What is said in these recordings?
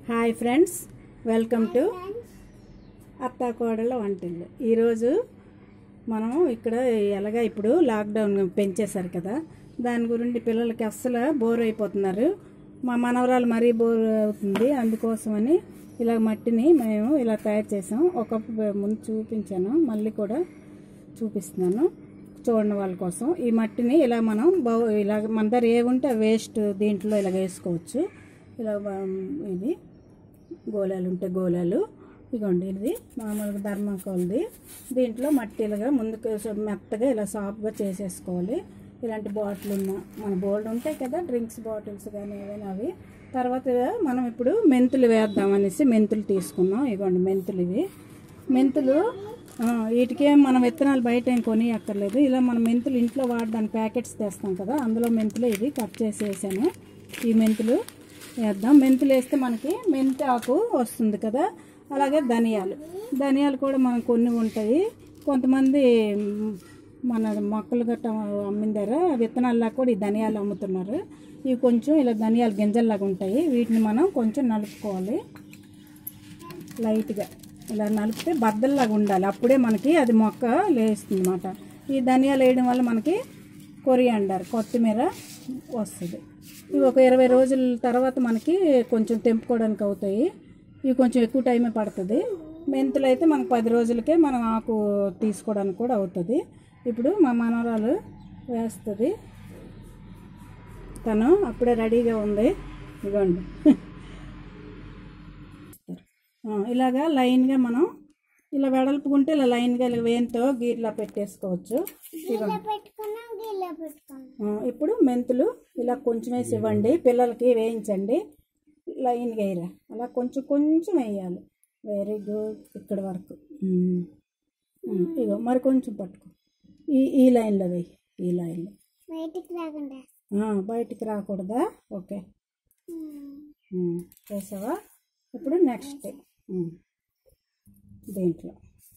Hi friends welcome to అత్తా కోడళ్ళ వంటిల్లు ఈరోజు మనం ఇక్కడ ఎలాగ ఇప్పుడు లాక్డౌన్ పెంచేశారు కదా దాని గురించి పిల్లలకి అస్సలు బోర్ అయిపోతున్నారు మా మనవరాలు మరీ బోర్ అవుతుంది అందుకోసమని ఇలా మట్టిని మేము ఇలా తయారు చేసాం ఒక ముందు చూపించాను మళ్ళీ కూడా చూపిస్తున్నాను చూడండి వాళ్ళ కోసం ఈ మట్టిని ఇలా మనం బౌ ఇలా మన దగ్గర ఏముంటే వేస్ట్ దీంట్లో ఇలా వేసుకోవచ్చు ఇలా బా- ఇది గోళాలు ఉంటే గోళాలు ఇగోండి ఇది మామూలుగా ధర్మకోల్ది దీంట్లో మట్టి ఇలాగా ముందుకు స- మెత్తగా ఇలా సాఫ్ట్గా చేసేసుకోవాలి ఇలాంటి బాటిల్ ఉన్న మన బోల్డ్ ఉంటాయి కదా డ్రింక్స్ బాటిల్స్ కానీ ఏవైనా అవి తర్వాత మనం ఇప్పుడు మెంతులు వేద్దాం అనేసి మెంతులు తీసుకున్నాం ఇగోండి మెంతులు ఇవి మెంతులు ఆ, వీటికి ఏం మనం విత్తనాలు బయట ఏం కొని అక్కర్లేదు ఇలా మనం మెంతులు ఇంట్లో వాడడానికి ప్యాకెట్స్ తెస్తాం కదా అందులో మెంతులు ఇవి కట్ చేసి వేసాను ఈ మెంతులు వేద్దాం మెంతులు వేస్తే మనకి మెంతి ఆకు వస్తుంది కదా అలాగే ధనియాలు ధనియాలు కూడా మనం కొన్ని ఉంటాయి కొంతమంది మ్, మన మొక్కలు గట్ట అమ్మిన దగ్గర విత్తనాల్లా కూడా ఈ ధనియాలు అమ్ముతున్నారు ఇవి కొంచెం ఇలా ధనియాలు గింజల్లాగా ఉంటాయి వీటిని మనం కొంచెం నలుపుకోవాలి లైట్గా ఇలా నలిపితే బద్దల్లాగా ఉండాలి అప్పుడే మనకి అది మొక్క లేస్తుంది అనమాట ఈ ధనియాలు వేయడం వల్ల మనకి కొరియాండర్ కొత్తిమీర వస్తుంది ఇవి ఒక ఇరవై రోజుల తర్వాత మనకి కొంచెం తెంపుకోవడానికి అవుతాయి ఇవి కొంచెం ఎక్కువ టైమే పడుతుంది మెంతులు అయితే మనకు పది రోజులకే మనం ఆకు తీసుకోవడానికి కూడా అవుతుంది ఇప్పుడు మా మనవరాలు వేస్తుంది తను అప్పుడే రెడీగా ఉంది ఇదిగోండి ఆ, ఇలాగా లైన్గా మనం ఇలా వెడల్పుకుంటే ఇలా లైన్గా ఇలా వేయంతో గీట్లా పెట్టేసుకోవచ్చు ఇదిగోండి. పెట్టుకున్నాం గిల్ల పెట్టుకున్నాం ఆ, ఇప్పుడు మెంతులు ఇలా కొంచెం వేసి ఇవ్వండి పిల్లలకి వేయించండి లైన్గా వేయరా అలా కొంచెం కొంచెం వేయాలి వెరీ గుడ్ ఇక్కడ వరకు ఉమ్. ఉమ్, ఇగో మరి కొంచెం పట్టుకో ఈ ఈ లైన్లో వేయి ఈ లైన్లో బయటికి రాకుండా ఆ, బయటికి రాకూడదా ఓకే ఉమ్, చేసావా ఇప్పుడు నెక్స్ట్ ఉమ్, దీంట్లో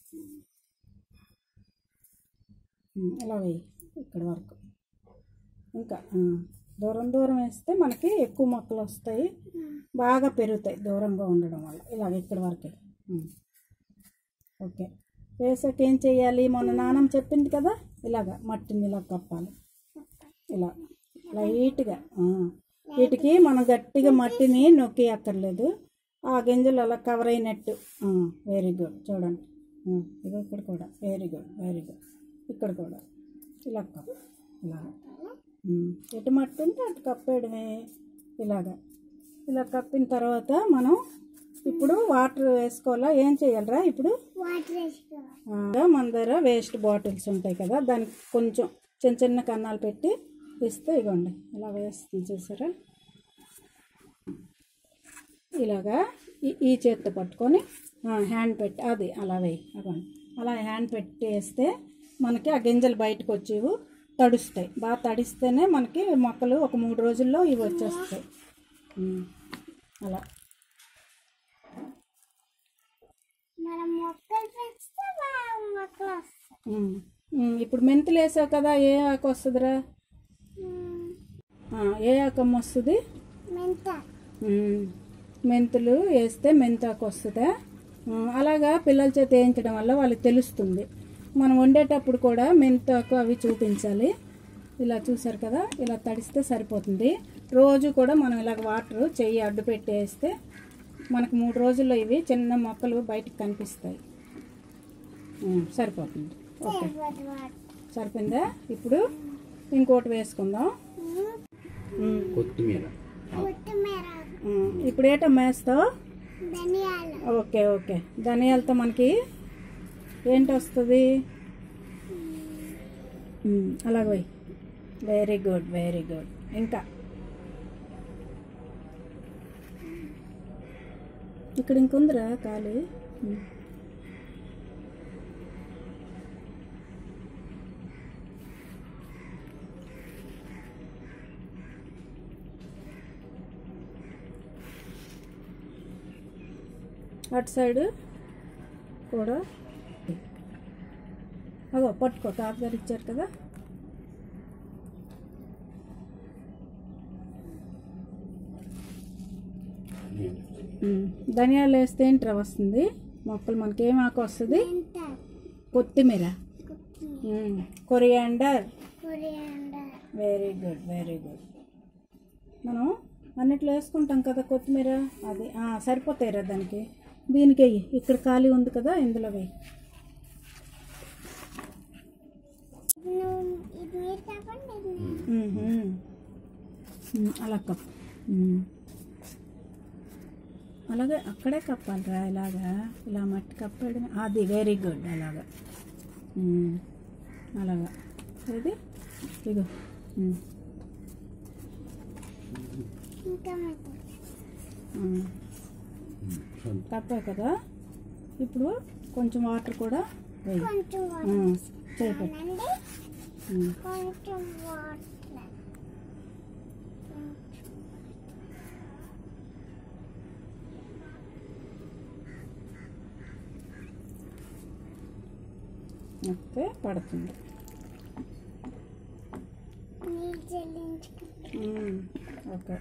ఉమ్, ఇలా వేయి ఇక్కడ వరకు ఇంకా ఆ, దూరం దూరం వేస్తే మనకి ఎక్కువ మొక్కలు వస్తాయి బాగా పెరుగుతాయి దూరంగా ఉండడం వల్ల ఇలాగ ఇక్కడ వరకే ఉమ్. ఓకే వేసాక ఏం చేయాలి మొన్న నానమ్మ చెప్పింది కదా ఇలాగ మట్టిని ఇలా కప్పాలి ఇలా లైట్గా ఆ. వీటికి మనం గట్టిగా మట్టిని నొక్కి అక్కర్లేదు ఆ గింజలు అలా కవర్ అయినట్టు వెరీ గుడ్ చూడండి ఆ, ఇదిగో ఇక్కడ కూడా వెరీ గుడ్ వెరీ గుడ్ ఇక్కడ కూడా ఇలా కప్పు ఇలాగ ఉమ్, ఎటు మట్టి ఉంటే అటు కప్పేయడమే ఇలాగా ఇలా కప్పిన తర్వాత మనం ఇప్పుడు వాటర్ వేసుకోవాలా ఏం చేయాలరా ఇప్పుడు వాటర్ వేసుకోవాలి ఆ, మన దగ్గర వేస్ట్ బాటిల్స్ ఉంటాయి కదా దానికి కొంచెం చిన్న చిన్న కన్నాలు పెట్టి ఇస్తే ఇవ్వండి ఇలా వేస్తుంది చూసారా ఇలాగా ఈ ఈ చేత్తో పట్టుకొని ఆ, హ్యాండ్ పెట్టి అది అలా వేయి అవ్వండి అలా హ్యాండ్ పెట్టి వేస్తే మనకి ఆ గింజలు బయటకు వచ్చేవి తడుస్తాయి బాగా తడిస్తేనే మనకి మొక్కలు ఒక మూడు రోజుల్లో ఇవి వచ్చేస్తాయి ఉమ్, అలా మనం మొక్కలు పెంచితే బాగా మొక్కలు వస్తాయి ఉమ్, ఉమ్, ఇప్పుడు మెంతులు వేసావు కదా ఏ ఆకు వస్తుందిరా ఉమ్, ఆ, ఏ ఆకమ్మ వస్తుంది మెంత ఉమ్, మెంతులు వేస్తే మెంతాకు వస్తుందా ఉమ్, అలాగా పిల్లల చేత వేయించడం వల్ల వాళ్ళకి తెలుస్తుంది మనం వండేటప్పుడు కూడా మెంతాకు అవి చూపించాలి ఇలా చూసారు కదా ఇలా తడిస్తే సరిపోతుంది రోజు కూడా మనం ఇలాగ వాటర్ చెయ్యి అడ్డు పెట్టి వేస్తే మనకు మూడు రోజుల్లో ఇవి చిన్న మొక్కలు బయటకు కనిపిస్తాయి ఉమ్, సరిపోతుంది ఓకే సరిపోతుంది వాటర్ సరిపోయిందా ఇప్పుడు ఇంకోటి వేసుకుందాం ఉమ్, ఉమ్, కొత్తిమీర కొత్తిమీర ఉమ్, ఇప్పుడు ఏటమ్మా వేస్తావు ధనియాలు ఓకే ఓకే ధనియాలతో మనకి ఏంటి వస్తుంది ఉమ్, అలాగ పోయి వెరీ గుడ్ వెరీ గుడ్ ఇంకా ఇక్కడ ఇంకొందరా ఖాళీ ఉమ్. అటు సైడ్ కూడా అగో పట్టుకో తాతగారు ఇచ్చారు కదా ఉమ్, ధనియాలు వేస్తే ఏంట్రా వస్తుంది మొక్కలు మనకి ఏం ఆకు వస్తుంది మెంతల్ కొత్తిమీర కొత్తిమీర um, coriander coriander very good very good మనం అన్నిట్లో వేసుకుంటాం కదా కొత్తిమీర అది ఆ, సరిపోతాయిరా దానికి దీనికి వెయ్యి ఇక్కడ ఖాళీ ఉంది కదా ఇందులో వెయ్యి నువ్వు ఇది మీరు కాకుండా ఇది నేను. మ్మ్హ్మ్. మ్మ్, అలా కప్ మ్మ్. అలాగే అక్కడే కప్పాలిరా ఇలాగా ఇలా మట్టి కప్పేయడం అది వెరీ గుడ్ అలాగా మ్మ్. అలాగా ఇది ఇగో మ్మ్. ఇంకా మెంతల్ మ్మ్. కప్పాయి కదా ఇప్పుడు కొంచెం వాటర్ కూడా వేయి కొంచెం మ్మ్. చేపట్టు వాడండి మ్మ్. కొంచెం వాటర్ నొక్కితే పడుతుంది నీళ్ళు చెల్లించుకుంటాం మ్మ్. ఓకే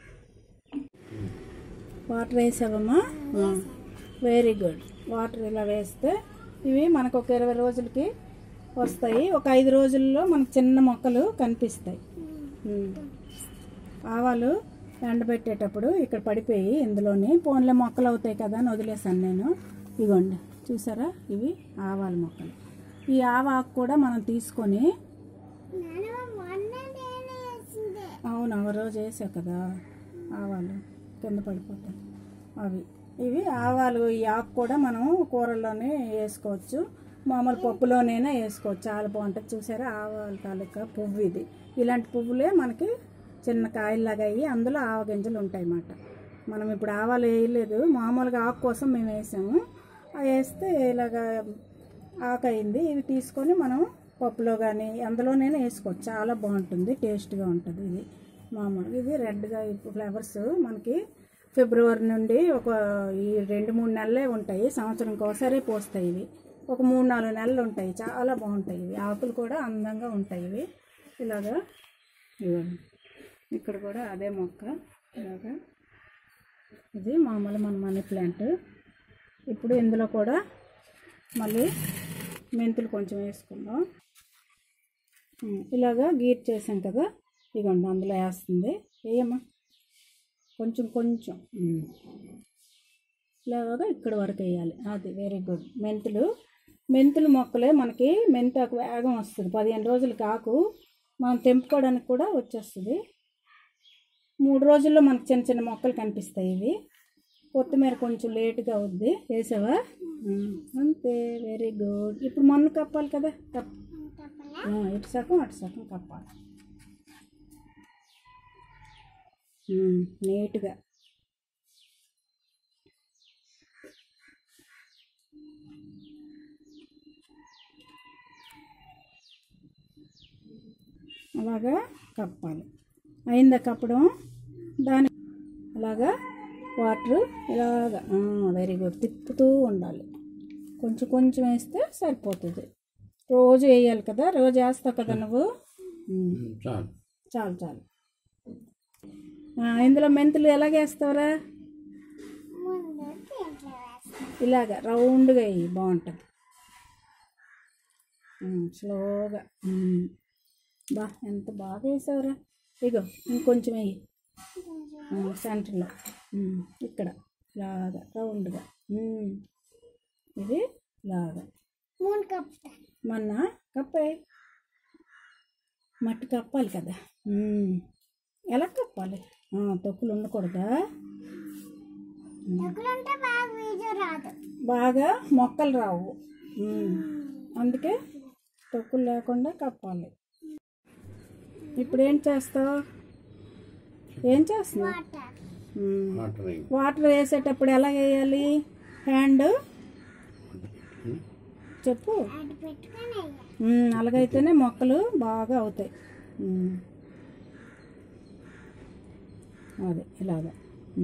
వాటర్ వేసావమ్మా వెరీ గుడ్ వాటర్ ఇలా వేస్తే ఇవి మనకు ఒక ఇరవై రోజులకి వస్తాయి ఒక ఐదు రోజుల్లో మనకు చిన్న మొక్కలు కనిపిస్తాయి మ్మ్. ఆవాలు ఎండబెట్టేటప్పుడు ఇక్కడ పడిపోయి ఇందులోని పోన్లే మొక్కలు అవుతాయి కదా అని వదిలేసాను నేను ఇగోండి చూసారా ఇవి ఆవాల మొక్కలు ఈ ఆవాకు కూడా మనం తీసుకొని నాన్న మొన్న నేను వేసిందే అవును ఆ రోజు వేసావు కదా ఆవాలు కింద పడిపోతాయి అవి ఇవి ఆవాలు ఈ ఆకు కూడా మనం కూరల్లోనే వేసుకోవచ్చు మామూలు పప్పులోనైనా వేసుకోవచ్చు చాలా బాగుంటుంది చూసారా ఆవాల తాలూకా పువ్వు ఇది ఇలాంటి పువ్వులే మనకి చిన్న కాయల్లాగా అయ్యి అందులో ఆవ గింజలు ఉంటాయి అన్నమాట మనం ఇప్పుడు ఆవాలు వేయలేదు మామూలుగా ఆకు కోసం మేము వేసాము అవి వేస్తే ఇలాగా ఆకు అయింది ఇవి తీసుకొని మనం పప్పులో కానీ అందులోనైనా వేసుకోవచ్చు చాలా బాగుంటుంది టేస్ట్గా ఉంటుంది ఇది మామూలుగా ఇది రెడ్గా ఫ్లవర్స్ మనకి ఫిబ్రవరి నుండి ఒక ఈ రెండు మూడు నెలలే ఉంటాయి సంవత్సరంకి ఒకసారి పోస్తాయి ఇవి ఒక మూడు నాలుగు నెలలు ఉంటాయి చాలా బాగుంటాయి ఇవి ఆకులు కూడా అందంగా ఉంటాయి ఇవి ఇలాగా ఇవ్వండి ఇక్కడ కూడా అదే మొక్క ఇలాగా ఇది మామూలు మన మనీ ప్లాంట్ ఇప్పుడు ఇందులో కూడా మళ్ళీ మెంతులు కొంచెం వేసుకుందాం ఉమ్, ఇలాగా గీట్ చేసాం కదా ఇదిగోండి అందులో వేస్తుంది వేయమ్మా కొంచెం కొంచెం ఉమ్. ఇలాగా ఇక్కడ వరకు వేయాలి అది వెరీ గుడ్ మెంతులు మెంతులు మొక్కలే మనకి మెంతాకు వేగం వస్తుంది పదిహేను రోజులకి ఆకు మనం తెంపుకోవడానికి కూడా వచ్చేస్తుంది మూడు రోజుల్లో మనకు చిన్న చిన్న మొక్కలు కనిపిస్తాయి ఇవి కొత్తిమీర కొంచెం లేటుగా అవుద్ది వేసావా ఉమ్, అంతే వెరీ గుడ్ ఇప్పుడు మన్ను కప్పాలి కదా కప్ తప్పనా ఆ, ఇటు సగం అటు సగం కప్పాలి ఉమ్, నీట్గా అలాగా కప్పాలి అయిందా కప్పడం దాని అలాగా వాటర్ ఇలాగా వెరీ గుడ్ తిప్పుతూ ఉండాలి కొంచెం కొంచెం వేస్తే సరిపోతుంది రోజు వేయాలి కదా రోజు వేస్తావు కదా నువ్వు ఉమ్, చాలు చాలు చాలు ఆ, ఇందులో మెంతులు ఎలాగ వేస్తావురా ముందు దీంట్లో వేస్తాం ఇలాగ రౌండ్గా వేయి బాగుంటుంది ఉమ్, స్లోగా ఉమ్. బా ఎంత బాగా వేసావురా ఇగో ఇంకొంచెం వేయి ఉమ్, సెంటర్లో ఉమ్, ఇక్కడ ఇలాగా రౌండ్గా ఉమ్. ఇది ఇలాగా మూడు కప్పుతాను మొన్న కప్పే మట్టి కప్పాలి కదా ఉమ్. ఎలా కప్పాలి ఆ, తొక్కులు ఉండకూడదా దగ్గరుంటే బాగా వీడియో రాదు బాగా మొక్కలు రావు ఉమ్. అందుకే తొక్కులు లేకుండా కప్పాలి ఇప్పుడు ఏం చేస్తావు ఏం చేస్తున్నావు వాటర్ ఉమ్. వాటరింగ్ వాటర్ వేసేటప్పుడు ఎలా వేయాలి హ్యాండ్ చెప్పు అది పెట్టుకొని వేయాలి ఉమ్, అలాగైతేనే మొక్కలు బాగా అవుతాయి ఉమ్. అదే ఇలాగా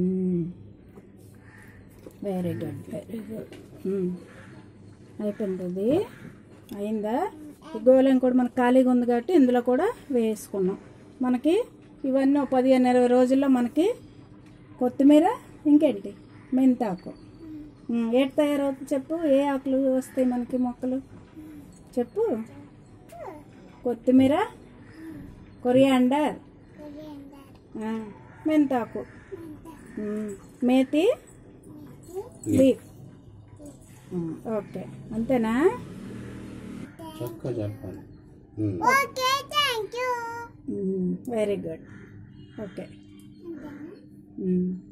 వెరీ గుడ్ వెరీ గుడ్ అయిపోయింది అది అయిందా ఈ గోళం కూడా మనకు ఖాళీగా ఉంది కాబట్టి ఇందులో కూడా వేసుకున్నాం మనకి ఇవన్నీ ఒక పదిహేను ఇరవై రోజుల్లో మనకి కొత్తిమీర ఇంకేంటి మెంతాకు ఉమ్, ఏటి తయారవుతుంది చెప్పు ఏ ఆకులు వస్తాయి మనకి మొక్కలు చెప్పు కొత్తిమీర కొరియాండర్ కొరియండర్ ఆ, మెంతాకు um, methi leaf um, okay అంతేనా చక్కగా చెప్పాలి um. Okay thank you very good okay um.